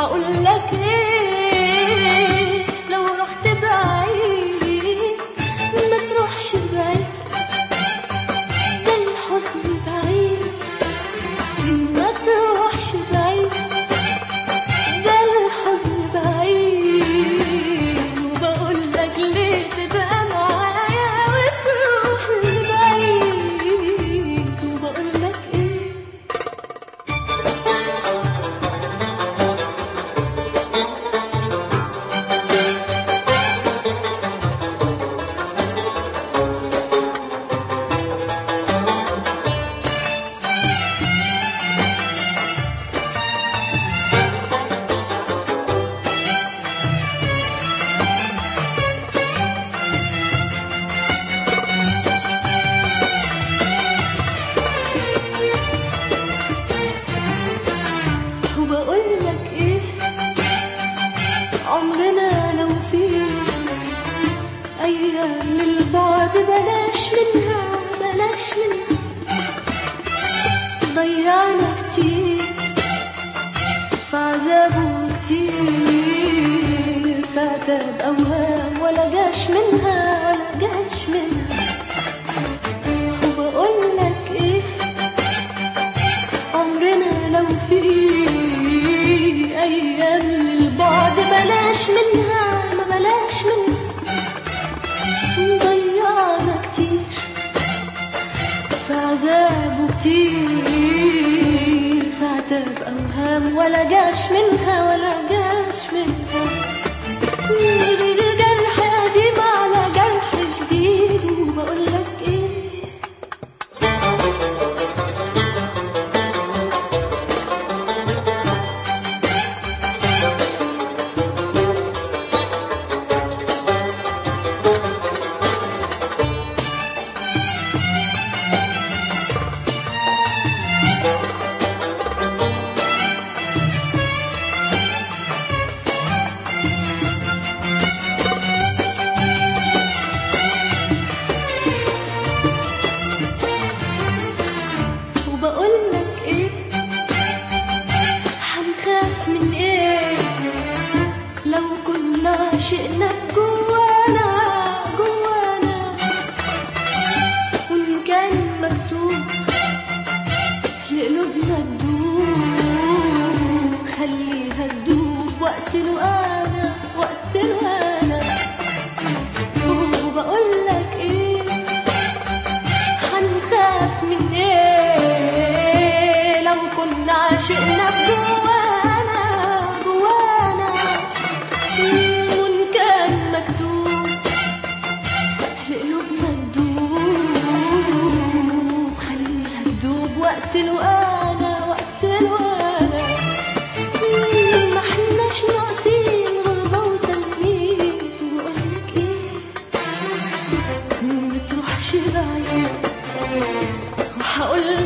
هقول لك ايه لو رحت بعيد ما تروحش بعيد ده الحزن بعيد ما تروحش بعيد ده الحزن بعيد وبقول لك ليه تبقى معايا وتروح لبعيد وبقول لك ايه وبقول لك ايه عمرنا لو في ايام للبعد بلاش منها بلاش منها ضيعنا كتير في عذابه كتير فاتى بأوهام ولا جاش منها ولا جاش منها وبقول لك ايه عمرنا لو في ايام للبعد بلاش منها ما بلاش منها ضيعنا كتير في عذاب كتير فعتاب اوهام ولا جاش منها ولا جاش منها جرح قديم على جرح جديد وبقول لك ايه وبقول لك ايه هنخاف من ايه لو كنا عشقنا جوانا جوانا وان كان مكتوب لقلوبنا تدوب خليها تدوب وقت الوقانا وقت الوقانا وبقول لك ايه هنخاف من ايه لو كنا عشقنا بجوانا جوانا وان كان مكتوب لقلوبنا تدوب خليها تدوب وقت الوقانا وقت الوقانا ما احناش ناقصين غربة وتنهيد وبقولك ايه ما تروحش بعيد وهقول